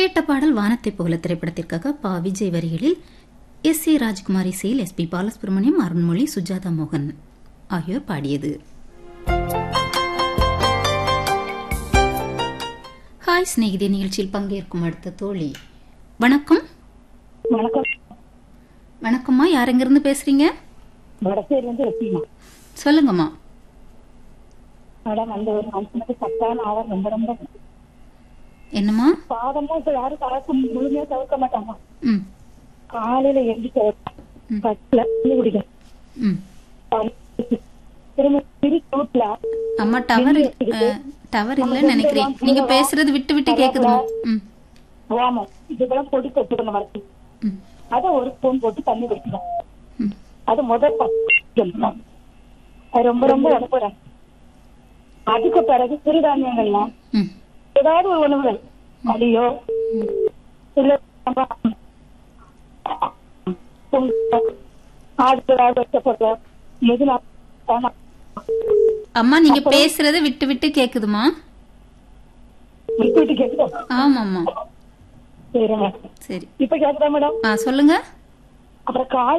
கேட்ட பாடல் வானத்தை போல திரைப்படத்திற்காக பா விஜய் வரிகளில் எஸ் ஏ ராஜ்குமார் இசையில் எஸ் பி பாலசுப்ரமணியம் அருண்மொழி சுஜாதா மோகன் ஆகியோர் பாடியது ஹாய் சிநேகிதி நிகழ்ச்சியில் பங்கேற்கும் அடுத்த தோழி வணக்கம் வணக்கம் வணக்கம்மா யார் எங்கிருந்து பேசுறீங்க வடசேரில இருந்து ரசிமா சொல்லுங்கம்மா மேடம் அந்த ஒரு மனுஷனுக்கு சத்தான ஆவார் ரொம்ப ரொம்ப என்னம்மா சாதமும் இப்ப யாரும் கலக்க முழுமையா தவிர்க்க மாட்டாங்க ம் காலையில எழுந்து பத்துல தண்ணி குடிக்கும் ம் திரும்ப திரி சூட்ல அம்மா டவர் டவர் இல்லைன்னு நினைக்கிறேன் நீங்க பேசுறது விட்டு விட்டு கேக்குதுமா ம் ஓமம் இதுக்கெல்லாம் பொடி தொட்டுக்கணும் வளர்த்து ம் அதை ஒரு ஸ்பூன் போட்டு தண்ணி குடிக்கணும் ம் அது முதல் பத்து அது ரொம்ப ரொம்ப உடம்புற அதுக்கு பிறகு சிறுதானியங்கள்லாம் ம் ஏதாவது ஒரு உணவுகள் அடியோ இல்ல ஆடுகளாக வைக்கப்பட்ட எதுனா அம்மா நீங்க பேசுறது விட்டு விட்டு கேக்குதுமா விட்டு கேட்குதா ஆமாம்மா சரிங்க சரி இப்ப கேக்குதா மேடம் ஆ சொல்லுங்க அப்புறம் காய்